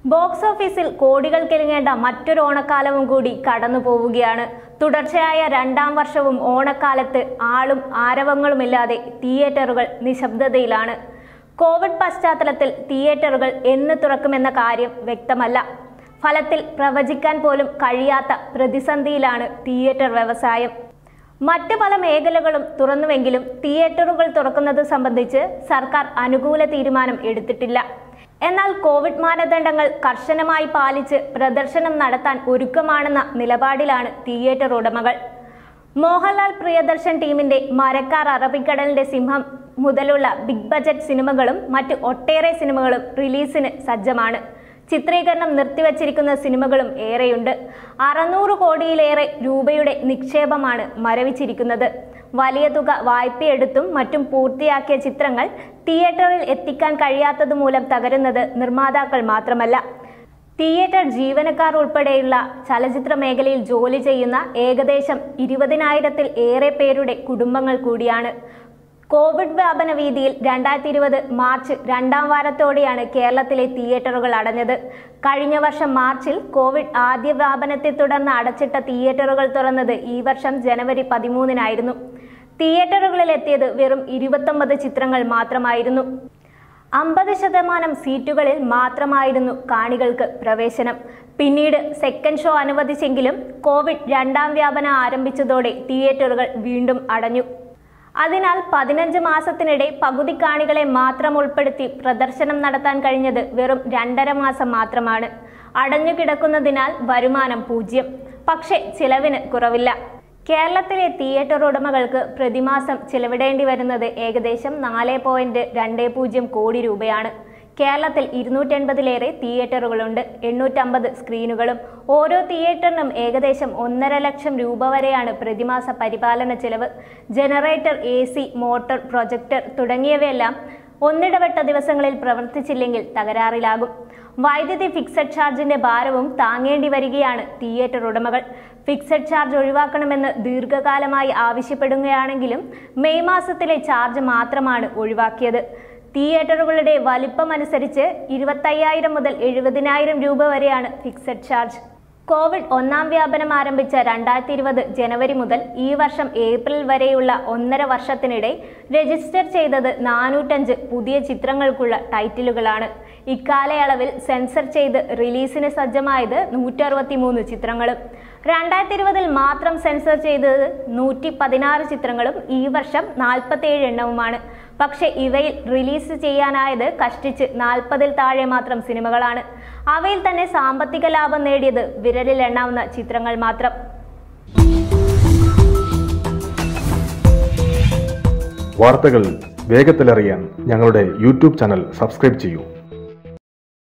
box ഓഫീസിൽ കോടികൾ കിലുങ്ങേണ്ട മറ്റൊരു ഓണക്കാലവും കൂടി കടന്നു പോവുകയാണ് തുടർച്ചയായ രണ്ടാം വർഷവും ഓണക്കാലത്ത് ആളും ആരവങ്ങളുമില്ലാതെ തിയേറ്ററുകൾ നിശബ്ദതയിലാണ് കോവിഡ് പശ്ചാത്തലത്തിൽ തിയേറ്ററുകൾ എന്ന് തുറക്കുമെന്ന കാര്യം വ്യക്തമല്ല ഫലത്തിൽ പ്രവചിക്കാൻ പോലും കഴിയാത്ത പ്രതിസന്ധിയിലാണ് തിയേറ്റർ വ്യവസായം മറ്റ് പല മേഖലകളും തുറന്നുവെങ്കിലും തിയേറ്ററുകൾ തുറക്കുന്നത് സംബന്ധിച്ച് സർക്കാർ അനുകൂല തീരുമാനം എടുത്തിട്ടില്ല എന്നാൽ കോവിഡ് മാനദണ്ഡങ്ങൾ കർശനമായി പാലിച്ച് പ്രദർശനം നടത്താൻ ഒരുക്കമാണെന്ന നിലപാടിലാണ് തിയേറ്റർ ഉടമകൾ മോഹൻലാൽ പ്രിയദർശൻ ടീമിന്റെ മരക്കാർ അറബിക്കടലിന്റെ സിംഹം മുതലുള്ള ബിഗ് ബജറ്റ് സിനിമകളും മറ്റ് ഒട്ടേറെ സിനിമകളും റിലീസിന് സജ്ജമാണ് ചിത്രീകരണം നിർത്തിവച്ചിരിക്കുന്ന സിനിമകളും ഏറെയുണ്ട് അറുന്നൂറ് കോടിയിലേറെ രൂപയുടെ നിക്ഷേപമാണ് മരവിച്ചിരിക്കുന്നത് വലിയ തുക വായ്പയെടുത്തും മറ്റും പൂർത്തിയാക്കിയ ചിത്രങ്ങൾ തിയേറ്ററിൽ എത്തിക്കാൻ കഴിയാത്തതുമൂലം തകരുന്നത് നിർമ്മാതാക്കൾ മാത്രമല്ല തിയേറ്റർ ജീവനക്കാർ ഉൾപ്പെടെയുള്ള ചലച്ചിത്ര മേഖലയിൽ ജോലി ചെയ്യുന്ന ഏകദേശം ഇരുപതിനായിരത്തിൽ ഏറെ പേരുടെ കുടുംബങ്ങൾ കൂടിയാണ് കോവിഡ് വ്യാപന വീതിയിൽ രണ്ടായിരത്തി ഇരുപത് മാർച്ച് രണ്ടാം വാരത്തോടെയാണ് കേരളത്തിലെ തിയേറ്ററുകൾ അടഞ്ഞത് കഴിഞ്ഞ വർഷം മാർച്ചിൽ കോവിഡ് ആദ്യ വ്യാപനത്തെ തുടർന്ന് അടച്ചിട്ട തിയേറ്ററുകൾ തുറന്നത് ഈ വർഷം ജനുവരി പതിമൂന്നിനായിരുന്നു തിയേറ്ററുകളിൽ എത്തിയത് വെറും ഇരുപത്തൊമ്പത് ചിത്രങ്ങൾ മാത്രമായിരുന്നു അമ്പത് ശതമാനം സീറ്റുകളിൽ മാത്രമായിരുന്നു കാണികൾക്ക് പ്രവേശനം പിന്നീട് സെക്കൻഡ് ഷോ അനുവദിച്ചെങ്കിലും കോവിഡ് രണ്ടാം വ്യാപനം ആരംഭിച്ചതോടെ തിയേറ്ററുകൾ വീണ്ടും അടഞ്ഞു അതിനാൽ പതിനഞ്ച് മാസത്തിനിടെ പകുതി കാണികളെ മാത്രം ഉൾപ്പെടുത്തി പ്രദർശനം നടത്താൻ കഴിഞ്ഞത് വെറും രണ്ടര മാസം മാത്രമാണ് അടഞ്ഞു കിടക്കുന്നതിനാൽ വരുമാനം പൂജ്യം പക്ഷേ ചിലവിന് കുറവില്ല കേരളത്തിലെ തിയേറ്റർ ഉടമകൾക്ക് പ്രതിമാസം ചിലവിടേണ്ടി വരുന്നത് ഏകദേശം നാല് പോയിന്റ് രണ്ട് പൂജ്യം കോടി രൂപയാണ് കേരളത്തിൽ ഇരുന്നൂറ്റൻപതിലേറെ തിയേറ്ററുകളുണ്ട് എണ്ണൂറ്റമ്പത് സ്ക്രീനുകളും ഓരോ തിയേറ്ററിനും ഏകദേശം ഒന്നര ലക്ഷം രൂപ വരെയാണ് പ്രതിമാസ പരിപാലന ചെലവ് generator A C motor projector തുടങ്ങിയവയെല്ലാം ഒന്നിടവിട്ട ദിവസങ്ങളിൽ പ്രവർത്തിച്ചില്ലെങ്കിൽ തകരാറിലാകും വൈദ്യുതി ഫിക്സഡ് ചാർജിന്റെ ഭാരവും താങ്ങേണ്ടി വരികയാണ് തിയേറ്റർ ഉടമകൾ ഫിക്സഡ് ചാർജ് ഒഴിവാക്കണമെന്ന് ദീർഘകാലമായി ആവശ്യപ്പെടുകയാണെങ്കിലും മെയ് മാസത്തിലെ ചാർജ് മാത്രമാണ് ഒഴിവാക്കിയത് തിയേറ്ററുകളുടെ വലിപ്പമനുസരിച്ച് ഇരുപത്തയ്യായിരം മുതൽ എഴുപതിനായിരം രൂപ വരെയാണ് ഫിക്സഡ് ചാർജ് കോവിഡ് ഒന്നാം വ്യാപനം ആരംഭിച്ച രണ്ടായിരത്തി ഇരുപത് ജനുവരി മുതൽ ഈ വർഷം ഏപ്രിൽ വരെയുള്ള ഒന്നര വർഷത്തിനിടെ രജിസ്റ്റർ ചെയ്തത് നാനൂറ്റഞ്ച് പുതിയ ചിത്രങ്ങൾക്കുള്ള ടൈറ്റിലുകളാണ് ഇക്കാലയളവിൽ സെൻസർ ചെയ്ത് റിലീസിന് സജ്ജമായത് നൂറ്ററുപത്തി മൂന്ന് ചിത്രങ്ങളും രണ്ടായിരത്തി ഇരുപതിൽ മാത്രം സെൻസർ ചെയ്തത് നൂറ്റി പതിനാറ് ചിത്രങ്ങളും ഈ വർഷം നാൽപ്പത്തേഴ് എണ്ണവുമാണ് പക്ഷേ ഇവയിൽ റിലീസ് ചെയ്യാനായത് കഷ്ടിച്ച് നാൽപ്പതിൽ താഴെ മാത്രം സിനിമകളാണ് അവയിൽ തന്നെ സാമ്പത്തിക ലാഭം നേടിയത് വിരലിൽ എണ്ണാവുന്ന ചിത്രങ്ങൾ മാത്രം വാർത്തകൾ വേഗത്തിലറിയാൻ ഞങ്ങളുടെ യൂട്യൂബ് ചാനൽ സബ്സ്ക്രൈബ് ചെയ്യൂ